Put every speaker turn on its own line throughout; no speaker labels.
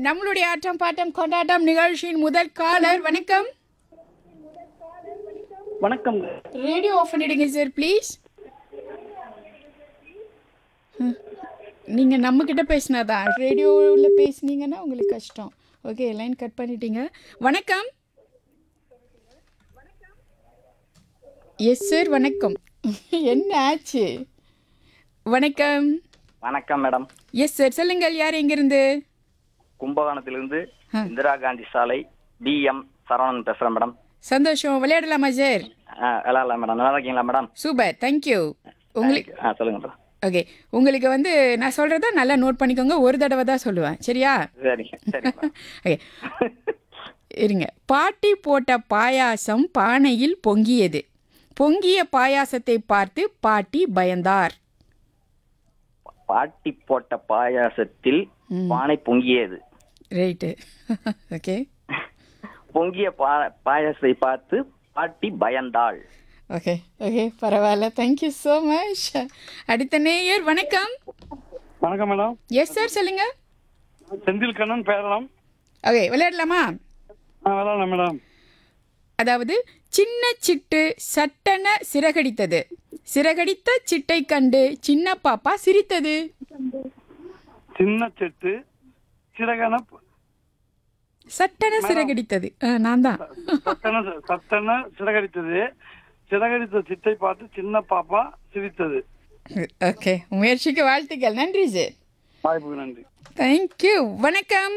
நம்மளுடைய ஆட்டம் பாட்டம் கொண்டாட்டம் நிகழ்ச்சியின் முதல் காலர் வணக்கம்
வணக்கம்
ரேடியோ ஆஃப் பண்ணிடுங்க சார் ப்ளீஸ் நீங்கள் நம்மக்கிட்ட பேசினாதான் ரேடியோவில் பேசுனீங்கன்னா உங்களுக்கு கஷ்டம் ஓகே லைன் கட் பண்ணிட்டீங்க வணக்கம் எஸ் சார் வணக்கம் என்ன ஆச்சு வணக்கம்
வணக்கம் மேடம்
எஸ் சார் சொல்லுங்கள் யார் எங்கிருந்து
கும்பகோணத்திலிருந்து
ஆ.
இந்திரா காந்தி சாலை பி எம் சரவணன் பேசுறேன் மேடம்
சந்தோஷம் விளையாடலாமா சார்
ஆ விளாட்லாம் மேடம் நல்லா இருக்கீங்களா மேடம்
சூப்பர் தேங்க்யூ உங்களுக்கு
ஆ சொல்லுங்க மேடம்
ஓகே உங்களுக்கு வந்து நான் சொல்கிறத நல்லா நோட் பண்ணிக்கோங்க ஒரு தடவை தான் சொல்லுவேன் சரியா
சரிங்க சரி மேடம்.
ஓகே இருங்க பாட்டி போட்ட பாயாசம் பானையில் பொங்கியது பொங்கிய பாயாசத்தை பார்த்து பாட்டி பயந்தார்
பாட்டி போட்ட பாயாசத்தில் பானை பொங்கியது
ரைட்டு ஓகே
பொங்கிய பா பாயாசத்தை பார்த்து பாட்டி பயந்தாள்
ஓகே ஓகே பரவாயில்ல தேங்க்யூ ஸோ மச் அடுத்த நேயர் வணக்கம்
வணக்கம் மேடம்
எஸ் சார் சொல்லுங்க
செந்தில் கண்ணன் பேரலாம்
ஓகே விளையாடலாமா
ஆ விளாட்லாம் மேடம்
அதாவது சின்ன சிட்டு சட்டென சிறகடித்தது சிறகடித்த சிட்டை கண்டு சின்ன பாப்பா சிரித்தது
சின்ன செட்டு சிறகன
சட்டென சிறகடித்தது ஆ, நான் தான்
சட்டன சட்டன சிறகடித்தது சிறகடித்த சிட்டை பார்த்து சின்ன பாப்பா சிரித்தது
ஓகே முயற்சிக்கு வாழ்த்துக்கள் நன்றி சார்
வாய்ப்புக்கு நன்றி
தேங்க்யூ வணக்கம்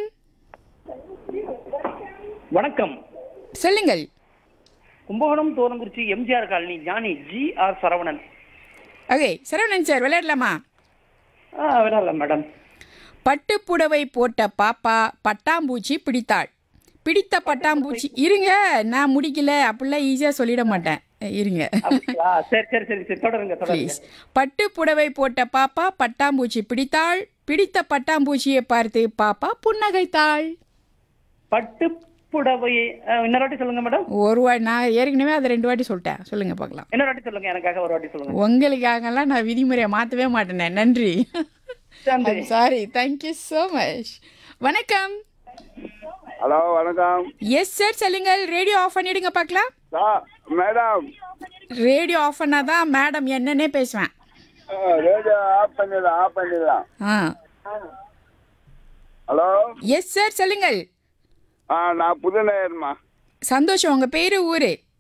வணக்கம்
சொல்லுங்கள்
Kumbakonam Thorankurichi MGR colony Gnani G R Saravanan
okay Saravanan sir விளையாடலாமா
ஆ விடலாம் மேடம்
பட்டு புடவை போட்ட பாப்பா பட்டாம்பூச்சி பிடித்தாள் பிடித்த பட்டாம்பூச்சி இருங்க நான் முடிக்கல அப்படிலாம் ஈஸியாக சொல்லிட மாட்டேன் இருங்க
அப்படியா? சரி சரி சரி சரி தொடருங்க தொடருங்க
ப்ளீஸ் பட்டு புடவை போட்ட பாப்பா பட்டாம்பூச்சி பிடித்தாள் பிடித்த பட்டாம்பூச்சியை பார்த்து பாப்பா புன்னகைத்தாள்
பட்டு புடவை ஆ, இன்னொரு வாட்டி சொல்லுங்க மேடம்
ஒரு வாட்டி நான் ஏற்கனவே அதை ரெண்டு வாட்டி சொல்லிட்டேன் சொல்லுங்க பார்க்கலாம்
இன்னொரு வாட்டி சொல்லுங்க எனக்காக ஒரு வாட்டி சொல்லுங்க
உங்களுக்காகலாம் நான் விதிமுறையை மாற்றவே மாட்டேனே நன்றி
நன்றி.
சாரி தேங்க்யூ ஸோ மச் வணக்கம்
ஹலோ வணக்கம்
எஸ் சார் சொல்லுங்கள் ரேடியோ ஆஃப் பண்ணிடுங்க பார்க்கலாம்
சார் மேடம்
ரேடியோ ஆஃப் பண்ணால் தான் மேடம் என்னன்னே பேசுவேன்
ரேடியோ ஆஃப் பண்ணிடலாம் ஆஃப் பண்ணிடலாம்
ஆ
ஹலோ
எஸ் சார் சொல்லுங்கள்
ஆ நான் புதுநேயர்மா
சந்தோஷம் உங்கள் பேர் ஊர்